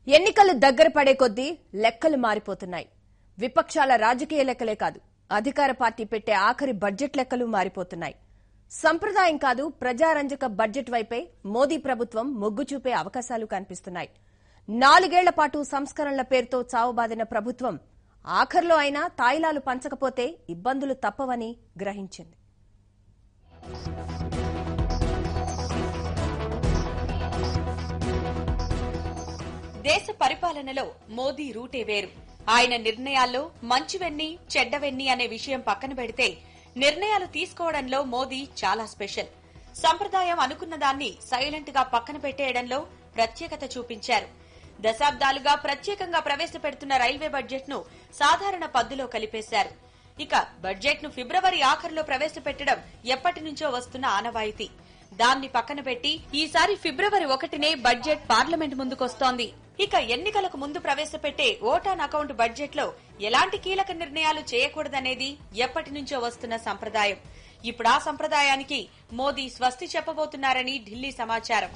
ఎన్నికలు దగ్గర పడే కొద్దీ లెక్కలు మారిపోతున్నాయి విపక్షాల రాజకీయ లెక్కలే కాదు అధికార పార్టీ పెట్టే ఆఖరి బడ్జెట్ లెక్కలు మారిపోతున్నాయి సంప్రదాయం కాదు ప్రజారంజక బడ్జెట్ వైపే మోదీ ప్రభుత్వం మొగ్గు చూపే అవకాశాలు కనిపిస్తున్నాయి నాలుగేళ్ల పాటు సంస్కరణల పేరుతో చావుబాదిన ప్రభుత్వం ఆఖర్లో అయినా తాయిలాలు పంచకపోతే ఇబ్బందులు తప్పవని గ్రహించింది దేశ పరిపాలనలో మోదీ రూటే వేరు ఆయన నిర్ణయాల్లో మంచివెన్ని చెడ్డవెన్ని అనే విషయం పక్కన పెడితే నిర్ణయాలు తీసుకోవడంలో మోదీ చాలా స్పెషల్ సంప్రదాయం అనుకున్న దాన్ని సైలెంట్ గా పక్కన పెట్టేయడంలో ప్రత్యేకత చూపించారు దశాబ్దాలుగా ప్రత్యేకంగా ప్రవేశపెడుతున్న రైల్వే బడ్జెట్ ను సాధారణ పద్దులో కలిపేశారు ఇక బడ్జెట్ ను ఫిబ్రవరి ఆఖరులో ప్రవేశపెట్టడం ఎప్పటి నుంచో వస్తున్న ఆనవాయితీ దాన్ని పక్కన పెట్టి ఈసారి ఫిబ్రవరి ఒకటినే బడ్జెట్ పార్లమెంట్ ముందుకొస్తోంది ఇక ఎన్నికలకు ముందు ప్రవేశపెట్టే ఓటాన్ అకౌంట్ బడ్జెట్ లో ఎలాంటి కీలక నిర్ణయాలు చేయకూడదనేది ఎప్పటి నుంచో వస్తున్న సంప్రదాయం ఇప్పుడు ఆ సంప్రదాయానికి మోదీ స్వస్తి చెప్పబోతున్నారని ఢిల్లీ సమాచారం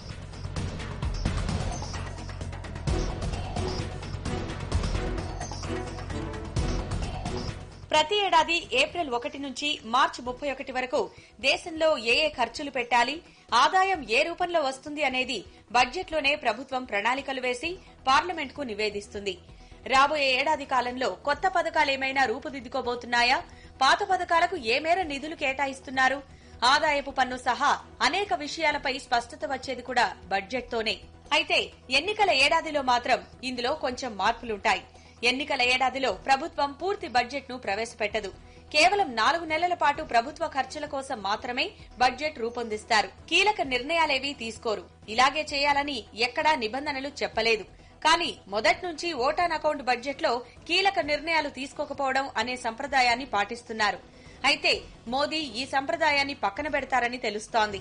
ప్రతి ఏడాది ఏప్రిల్ ఒకటి నుంచి మార్చి ముప్పై ఒకటి వరకు దేశంలో ఏ ఏ ఖర్చులు పెట్టాలి ఆదాయం ఏ రూపంలో వస్తుంది అనేది బడ్జెట్లోనే ప్రభుత్వం ప్రణాళికలు వేసి పార్లమెంట్కు నివేదిస్తుంది రాబోయే ఏడాది కాలంలో కొత్త పథకాలేమైనా రూపుదిద్దుకోబోతున్నాయా పాత పథకాలకు ఏ మేర నిధులు కేటాయిస్తున్నారు ఆదాయపు పన్ను సహా అనేక విషయాలపై స్పష్టత వచ్చేది కూడా బడ్జెట్తోనే అయితే ఎన్నికల ఏడాదిలో మాత్రం ఇందులో కొంచెం మార్పులుంటాయి ఎన్నికల ఏడాదిలో ప్రభుత్వం పూర్తి బడ్జెట్ ను ప్రవేశపెట్టదు కేవలం నాలుగు నెలల పాటు ప్రభుత్వ ఖర్చుల కోసం మాత్రమే బడ్జెట్ రూపొందిస్తారు కీలక నిర్ణయాలేవీ తీసుకోరు ఇలాగే చేయాలని ఎక్కడా నిబంధనలు చెప్పలేదు కానీ మొదటి నుంచి ఓటాన్ అకౌంట్ బడ్జెట్ లో కీలక నిర్ణయాలు తీసుకోకపోవడం అనే సంప్రదాయాన్ని పాటిస్తున్నారు అయితే మోదీ ఈ సంప్రదాయాన్ని పక్కన పెడతారని తెలుస్తోంది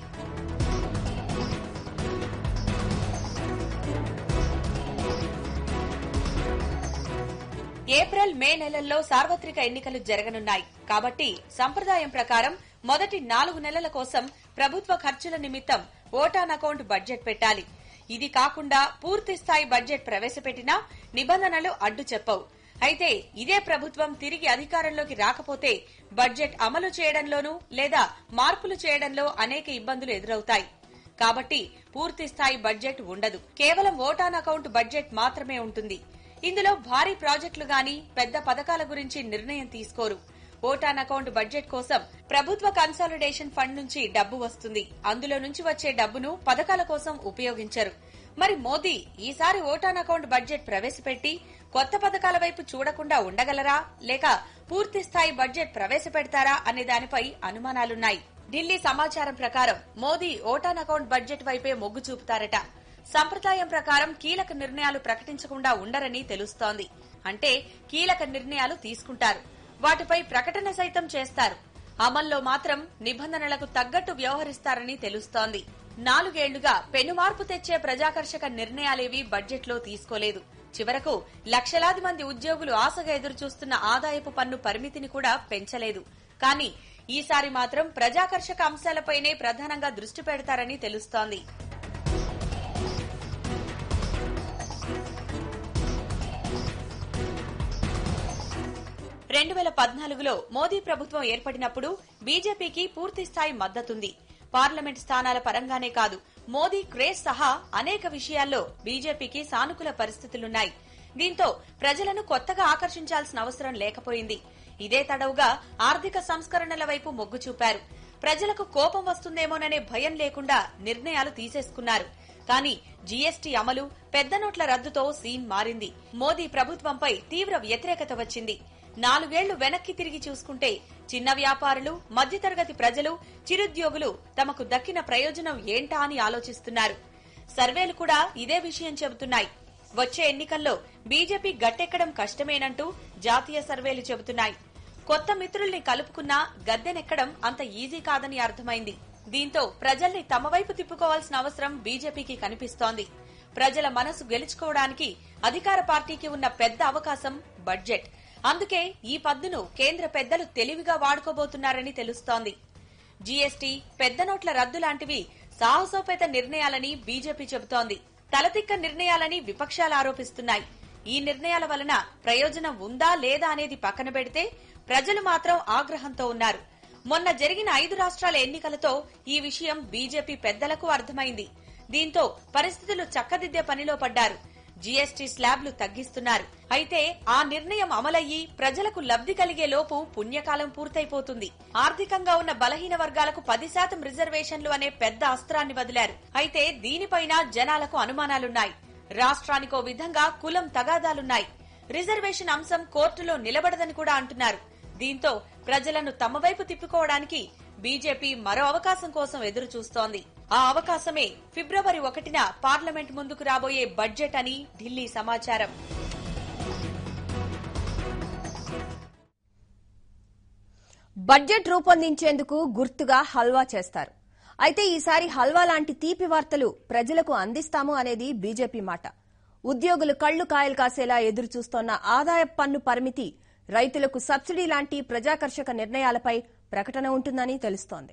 ఏప్రిల్ మే నెలల్లో సార్వత్రిక ఎన్నికలు జరగనున్నాయి కాబట్టి సంప్రదాయం ప్రకారం మొదటి నాలుగు నెలల కోసం ప్రభుత్వ ఖర్చుల నిమిత్తం ఓటాన్ అకౌంట్ బడ్జెట్ పెట్టాలి ఇది కాకుండా పూర్తి స్థాయి బడ్జెట్ ప్రవేశపెట్టినా నిబంధనలు అడ్డు చెప్పవు అయితే ఇదే ప్రభుత్వం తిరిగి అధికారంలోకి రాకపోతే బడ్జెట్ అమలు చేయడంలోనూ లేదా మార్పులు చేయడంలో అనేక ఇబ్బందులు ఎదురవుతాయి కాబట్టి పూర్తి స్థాయి బడ్జెట్ ఉండదు కేవలం ఓటాన్ అకౌంట్ బడ్జెట్ మాత్రమే ఉంటుంది ఇందులో భారీ ప్రాజెక్టులు గాని పెద్ద పథకాల గురించి నిర్ణయం తీసుకోరు ఓటాన్ అకౌంట్ బడ్జెట్ కోసం ప్రభుత్వ కన్సాలిడేషన్ ఫండ్ నుంచి డబ్బు వస్తుంది అందులో నుంచి వచ్చే డబ్బును పథకాల కోసం ఉపయోగించరు మరి మోదీ ఈసారి ఓటాన్ అకౌంట్ బడ్జెట్ ప్రవేశపెట్టి కొత్త పథకాల వైపు చూడకుండా ఉండగలరా లేక పూర్తి స్థాయి బడ్జెట్ ప్రవేశపెడతారా అనే దానిపై అనుమానాలున్నాయి ఢిల్లీ సమాచారం ప్రకారం మోదీ ఓటాన్ అకౌంట్ బడ్జెట్ వైపే మొగ్గు చూపుతారట సంప్రదాయం ప్రకారం కీలక నిర్ణయాలు ప్రకటించకుండా ఉండరని తెలుస్తోంది అంటే కీలక నిర్ణయాలు తీసుకుంటారు వాటిపై ప్రకటన సైతం చేస్తారు అమల్లో మాత్రం నిబంధనలకు తగ్గట్టు వ్యవహరిస్తారని తెలుస్తోంది నాలుగేళ్లుగా పెనుమార్పు తెచ్చే ప్రజాకర్షక నిర్ణయాలేవీ బడ్జెట్లో తీసుకోలేదు చివరకు లక్షలాది మంది ఉద్యోగులు ఆశగా ఎదురుచూస్తున్న ఆదాయపు పన్ను పరిమితిని కూడా పెంచలేదు కానీ ఈసారి మాత్రం ప్రజాకర్షక అంశాలపైనే ప్రధానంగా దృష్టి పెడతారని తెలుస్తోంది రెండు వేల పద్నాలుగులో మోదీ ప్రభుత్వం ఏర్పడినప్పుడు బీజేపీకి పూర్తి స్థాయి మద్దతుంది పార్లమెంట్ స్థానాల పరంగానే కాదు మోదీ క్రేజ్ సహా అనేక విషయాల్లో బీజేపీకి సానుకూల పరిస్థితులున్నాయి దీంతో ప్రజలను కొత్తగా ఆకర్షించాల్సిన అవసరం లేకపోయింది ఇదే తడవుగా ఆర్థిక సంస్కరణల వైపు మొగ్గు చూపారు ప్రజలకు కోపం వస్తుందేమోననే భయం లేకుండా నిర్ణయాలు తీసేసుకున్నారు కానీ జీఎస్టీ అమలు పెద్ద నోట్ల రద్దుతో సీన్ మారింది మోదీ ప్రభుత్వంపై తీవ్ర వ్యతిరేకత వచ్చింది నాలుగేళ్లు వెనక్కి తిరిగి చూసుకుంటే చిన్న వ్యాపారులు మధ్యతరగతి ప్రజలు చిరుద్యోగులు తమకు దక్కిన ప్రయోజనం ఏంటా అని ఆలోచిస్తున్నారు సర్వేలు కూడా ఇదే విషయం చెబుతున్నాయి వచ్చే ఎన్నికల్లో బీజేపీ గట్టెక్కడం కష్టమేనంటూ జాతీయ సర్వేలు చెబుతున్నాయి కొత్త మిత్రుల్ని కలుపుకున్నా గద్దెనెక్కడం అంత ఈజీ కాదని అర్థమైంది దీంతో ప్రజల్ని తమ వైపు తిప్పుకోవాల్సిన అవసరం బీజేపీకి కనిపిస్తోంది ప్రజల మనసు గెలుచుకోవడానికి అధికార పార్టీకి ఉన్న పెద్ద అవకాశం బడ్జెట్ అందుకే ఈ పద్దును కేంద్ర పెద్దలు తెలివిగా వాడుకోబోతున్నారని తెలుస్తోంది జీఎస్టీ పెద్ద నోట్ల రద్దు లాంటివి సాహసోపేత నిర్ణయాలని బీజేపీ చెబుతోంది తలతిక్క నిర్ణయాలని విపక్షాలు ఆరోపిస్తున్నాయి ఈ నిర్ణయాల వలన ప్రయోజనం ఉందా లేదా అనేది పక్కన పెడితే ప్రజలు మాత్రం ఆగ్రహంతో ఉన్నారు మొన్న జరిగిన ఐదు రాష్ట్రాల ఎన్నికలతో ఈ విషయం బీజేపీ పెద్దలకు అర్థమైంది దీంతో పరిస్థితులు చక్కదిద్దే పనిలో పడ్డారు జీఎస్టీ స్లాబ్లు తగ్గిస్తున్నారు అయితే ఆ నిర్ణయం అమలయ్యి ప్రజలకు లబ్ధి కలిగే లోపు పుణ్యకాలం పూర్తయిపోతుంది ఆర్థికంగా ఉన్న బలహీన వర్గాలకు పది శాతం రిజర్వేషన్లు అనే పెద్ద అస్త్రాన్ని వదిలారు అయితే దీనిపైన జనాలకు అనుమానాలున్నాయి రాష్ట్రానికో విధంగా కులం తగాదాలున్నాయి రిజర్వేషన్ అంశం కోర్టులో నిలబడదని కూడా అంటున్నారు దీంతో ప్రజలను తమ వైపు తిప్పుకోవడానికి బీజేపీ మరో అవకాశం కోసం ఎదురు చూస్తోంది ఆ అవకాశమే ఫిబ్రవరి ఒకటిన పార్లమెంట్ ముందుకు రాబోయే బడ్జెట్ అని ఢిల్లీ సమాచారం బడ్జెట్ రూపొందించేందుకు గుర్తుగా హల్వా చేస్తారు అయితే ఈసారి హల్వా లాంటి తీపి వార్తలు ప్రజలకు అందిస్తాము అనేది బీజేపీ మాట ఉద్యోగులు కళ్లు కాయలు కాసేలా ఎదురు చూస్తోన్న ఆదాయ పన్ను పరిమితి రైతులకు సబ్సిడీ లాంటి ప్రజాకర్షక నిర్ణయాలపై ప్రకటన ఉంటుందని తెలుస్తోంది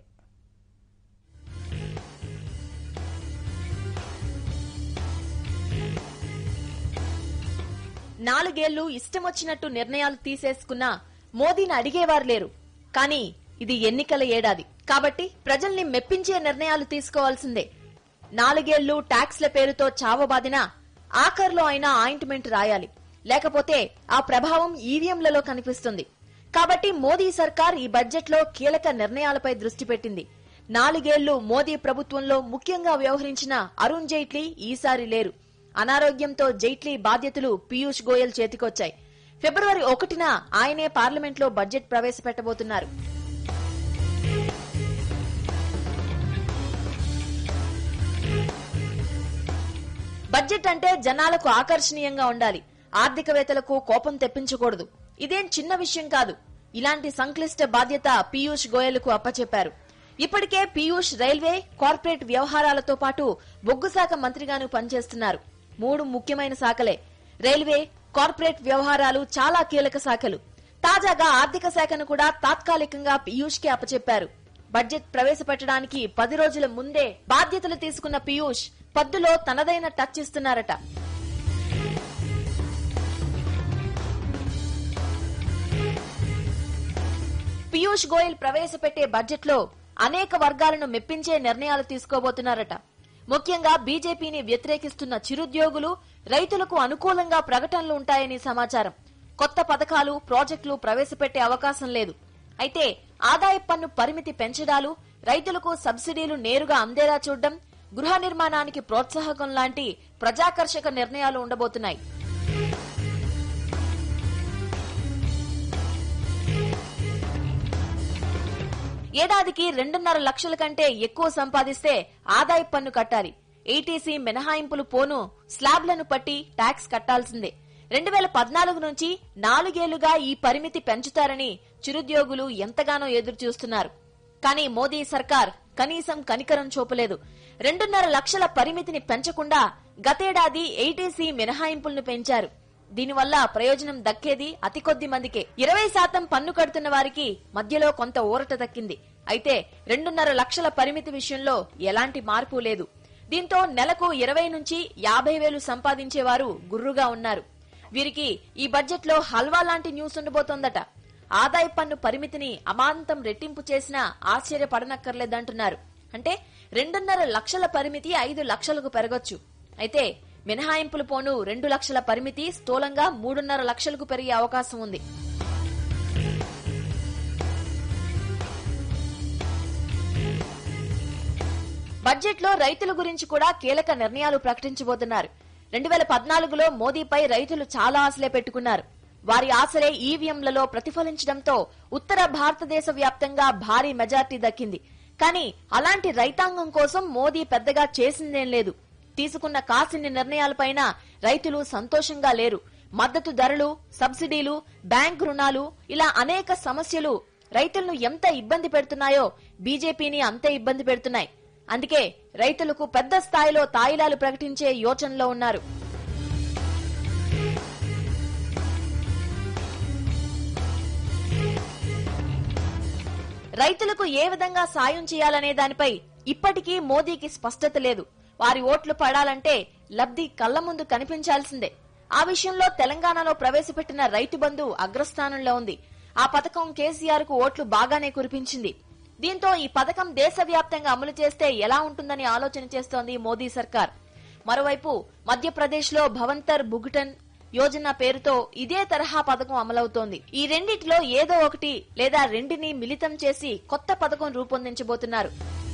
నాలుగేళ్లు ఇష్టమొచ్చినట్టు నిర్ణయాలు తీసేసుకున్నా మోదీని అడిగేవారు లేరు కానీ ఇది ఎన్నికల ఏడాది కాబట్టి ప్రజల్ని మెప్పించే నిర్ణయాలు తీసుకోవాల్సిందే నాలుగేళ్లు ట్యాక్స్ల పేరుతో చావబాదినా ఆఖర్లో అయినా ఆయింట్మెంట్ రాయాలి లేకపోతే ఆ ప్రభావం ఈవీఎంలలో కనిపిస్తుంది కాబట్టి మోదీ సర్కార్ ఈ బడ్జెట్లో కీలక నిర్ణయాలపై దృష్టి పెట్టింది నాలుగేళ్లు మోదీ ప్రభుత్వంలో ముఖ్యంగా వ్యవహరించిన అరుణ్ జైట్లీ ఈసారి లేరు అనారోగ్యంతో జైట్లీ బాధ్యతలు పీయూష్ గోయల్ చేతికొచ్చాయి ఫిబ్రవరి ఒకటిన ఆయనే పార్లమెంట్లో బడ్జెట్ ప్రవేశపెట్టబోతున్నారు బడ్జెట్ అంటే జనాలకు ఆకర్షణీయంగా ఉండాలి ఆర్థికవేత్తలకు కోపం తెప్పించకూడదు ఇదేం చిన్న విషయం కాదు ఇలాంటి సంక్లిష్ట బాధ్యత పీయూష్ గోయల్కు అప్పచెప్పారు ఇప్పటికే పీయూష్ రైల్వే కార్పొరేట్ వ్యవహారాలతో పాటు బొగ్గు శాఖ మంత్రిగాను పనిచేస్తున్నారు మూడు ముఖ్యమైన శాఖలే రైల్వే కార్పొరేట్ వ్యవహారాలు చాలా కీలక శాఖలు తాజాగా ఆర్థిక శాఖను కూడా తాత్కాలికంగా పీయూష్ కి అప్పచెప్పారు బడ్జెట్ ప్రవేశపెట్టడానికి పది రోజుల ముందే బాధ్యతలు తీసుకున్న పీయూష్ పద్దులో తనదైన టచ్ ఇస్తున్నారట పీయూష్ గోయల్ ప్రవేశపెట్టే బడ్జెట్ లో అనేక వర్గాలను మెప్పించే నిర్ణయాలు తీసుకోబోతున్నారట ముఖ్యంగా బీజేపీని వ్యతిరేకిస్తున్న చిరుద్యోగులు రైతులకు అనుకూలంగా ప్రకటనలు ఉంటాయని సమాచారం కొత్త పథకాలు ప్రాజెక్టులు ప్రవేశపెట్టే అవకాశం లేదు అయితే ఆదాయ పన్ను పరిమితి పెంచడాలు రైతులకు సబ్సిడీలు నేరుగా అందేలా చూడడం గృహ నిర్మాణానికి ప్రోత్సాహకం లాంటి ప్రజాకర్షక నిర్ణయాలు ఉండబోతున్నాయి ఏడాదికి రెండున్నర లక్షల కంటే ఎక్కువ సంపాదిస్తే ఆదాయ పన్ను కట్టాలి ఏటీసీ మినహాయింపులు పోను స్లాబ్లను పట్టి ట్యాక్స్ కట్టాల్సిందే రెండు వేల పద్నాలుగు నుంచి నాలుగేళ్లుగా ఈ పరిమితి పెంచుతారని చిరుద్యోగులు ఎంతగానో ఎదురు చూస్తున్నారు కానీ మోదీ సర్కార్ కనీసం కనికరం చూపలేదు రెండున్నర లక్షల పరిమితిని పెంచకుండా గతేడాది ఏటీసీ మినహాయింపులను పెంచారు దీనివల్ల ప్రయోజనం దక్కేది అతి కొద్ది మందికే ఇరవై శాతం పన్ను కడుతున్న వారికి మధ్యలో కొంత ఊరట దక్కింది అయితే రెండున్నర లక్షల పరిమితి విషయంలో ఎలాంటి మార్పు లేదు దీంతో నెలకు ఇరవై నుంచి యాభై వేలు సంపాదించేవారు గుర్రుగా ఉన్నారు వీరికి ఈ బడ్జెట్ లో హల్వా లాంటి న్యూస్ ఉండబోతోందట ఆదాయ పన్ను పరిమితిని అమాంతం రెట్టింపు చేసినా ఆశ్చర్యపడనక్కర్లేదంటున్నారు అంటే రెండున్నర లక్షల పరిమితి ఐదు లక్షలకు పెరగొచ్చు అయితే మినహాయింపులు పోను రెండు లక్షల పరిమితి స్థూలంగా మూడున్నర లక్షలకు పెరిగే అవకాశం ఉంది బడ్జెట్ లో రైతుల గురించి కూడా కీలక నిర్ణయాలు ప్రకటించబోతున్నారు రెండు వేల పద్నాలుగులో మోదీపై రైతులు చాలా ఆశలే పెట్టుకున్నారు వారి ఆశలే ఈవీఎంలలో ప్రతిఫలించడంతో ఉత్తర భారతదేశ వ్యాప్తంగా భారీ మెజార్టీ దక్కింది కానీ అలాంటి రైతాంగం కోసం మోదీ పెద్దగా చేసిందేం లేదు తీసుకున్న కాసిన్ని నిర్ణయాలపైన రైతులు సంతోషంగా లేరు మద్దతు ధరలు సబ్సిడీలు బ్యాంక్ రుణాలు ఇలా అనేక సమస్యలు రైతులను ఎంత ఇబ్బంది పెడుతున్నాయో బీజేపీని అంతే ఇబ్బంది పెడుతున్నాయి అందుకే రైతులకు పెద్ద స్థాయిలో తాయిలాలు ప్రకటించే యోచనలో ఉన్నారు రైతులకు ఏ విధంగా సాయం చేయాలనే దానిపై ఇప్పటికీ మోదీకి స్పష్టత లేదు వారి ఓట్లు పడాలంటే లబ్ధి కళ్ల ముందు కనిపించాల్సిందే ఆ విషయంలో తెలంగాణలో ప్రవేశపెట్టిన రైతు బంధు అగ్రస్థానంలో ఉంది ఆ పథకం కేసీఆర్ కు ఓట్లు బాగానే కురిపించింది దీంతో ఈ పథకం దేశవ్యాప్తంగా అమలు చేస్తే ఎలా ఉంటుందని ఆలోచన చేస్తోంది మోదీ సర్కార్ మరోవైపు మధ్యప్రదేశ్ లో భవంతర్ బుగటన్ యోజన పేరుతో ఇదే తరహా పథకం అమలవుతోంది ఈ రెండిటిలో ఏదో ఒకటి లేదా రెండిని మిళితం చేసి కొత్త పథకం రూపొందించబోతున్నారు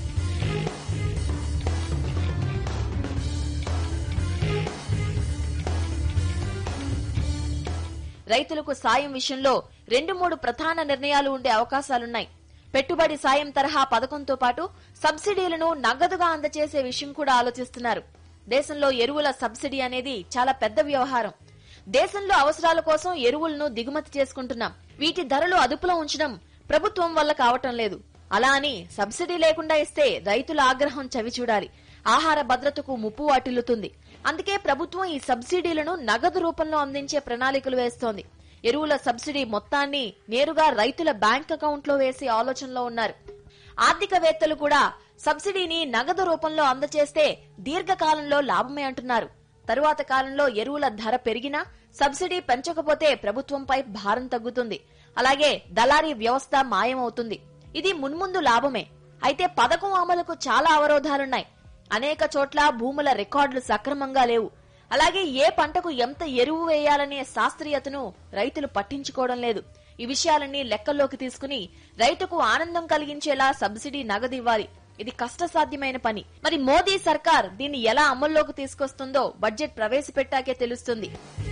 రైతులకు సాయం విషయంలో రెండు మూడు ప్రధాన నిర్ణయాలు ఉండే అవకాశాలున్నాయి పెట్టుబడి సాయం తరహా పథకంతో పాటు సబ్సిడీలను నగదుగా అందజేసే విషయం కూడా ఆలోచిస్తున్నారు దేశంలో ఎరువుల సబ్సిడీ అనేది చాలా పెద్ద వ్యవహారం దేశంలో అవసరాల కోసం ఎరువులను దిగుమతి చేసుకుంటున్నాం వీటి ధరలు అదుపులో ఉంచడం ప్రభుత్వం వల్ల కావటం లేదు అలా అని సబ్సిడీ లేకుండా ఇస్తే రైతుల ఆగ్రహం చవిచూడాలి ఆహార భద్రతకు ముప్పు వాటిల్లుతుంది అందుకే ప్రభుత్వం ఈ సబ్సిడీలను నగదు రూపంలో అందించే ప్రణాళికలు వేస్తోంది ఎరువుల సబ్సిడీ మొత్తాన్ని నేరుగా రైతుల బ్యాంక్ అకౌంట్లో వేసే ఆలోచనలో ఉన్నారు ఆర్థికవేత్తలు కూడా సబ్సిడీని నగదు రూపంలో అందచేస్తే దీర్ఘకాలంలో లాభమే అంటున్నారు తరువాత కాలంలో ఎరువుల ధర పెరిగినా సబ్సిడీ పెంచకపోతే ప్రభుత్వంపై భారం తగ్గుతుంది అలాగే దళారీ వ్యవస్థ మాయమవుతుంది ఇది మున్ముందు లాభమే అయితే పథకం అమలుకు చాలా అవరోధాలున్నాయి అనేక చోట్ల భూముల రికార్డులు సక్రమంగా లేవు అలాగే ఏ పంటకు ఎంత ఎరువు వేయాలనే శాస్త్రీయతను రైతులు పట్టించుకోవడం లేదు ఈ విషయాలన్నీ లెక్కల్లోకి తీసుకుని రైతుకు ఆనందం కలిగించేలా సబ్సిడీ నగదు ఇవ్వాలి ఇది కష్టసాధ్యమైన పని మరి మోదీ సర్కార్ దీన్ని ఎలా అమల్లోకి తీసుకొస్తుందో బడ్జెట్ ప్రవేశపెట్టాకే తెలుస్తుంది